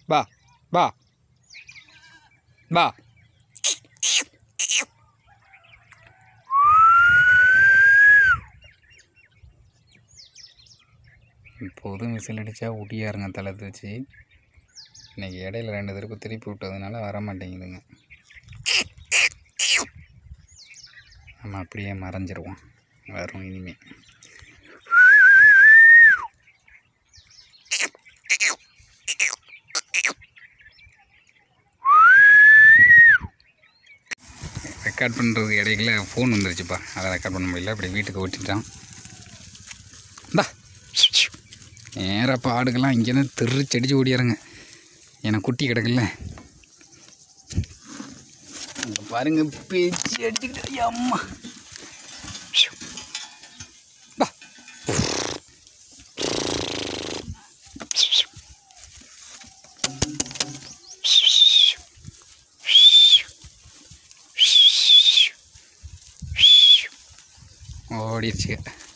பா பா பா இப்போதும் விசில் அடித்தா ஒடியாருங்க தலை வச்சு இன்னைக்கு இடையில ரெண்டு திருப்பு திருப்பி விட்டதுனால வர மாட்டேங்குதுங்க நம்ம அப்படியே மறைஞ்சிருவோம் வரும் இனிமே ரெக்கார்ட் பண்ணுறது இடையில ஃபோன் வந்துருச்சுப்பா அதை ரெக்கார்ட் பண்ண முடியல அப்படி வீட்டுக்கு ஓட்டிட்டான் இந்தா நேராக ஆடுகள்லாம் இங்கேருந்து திரு செடிச்சு ஓடியாருங்க எனக்கு குட்டி கிடக்குல்ல இங்க பாருங்க பேச்சு அடிச்சுக்கிட்டு அம்மா பா. ஓடிடுச்சு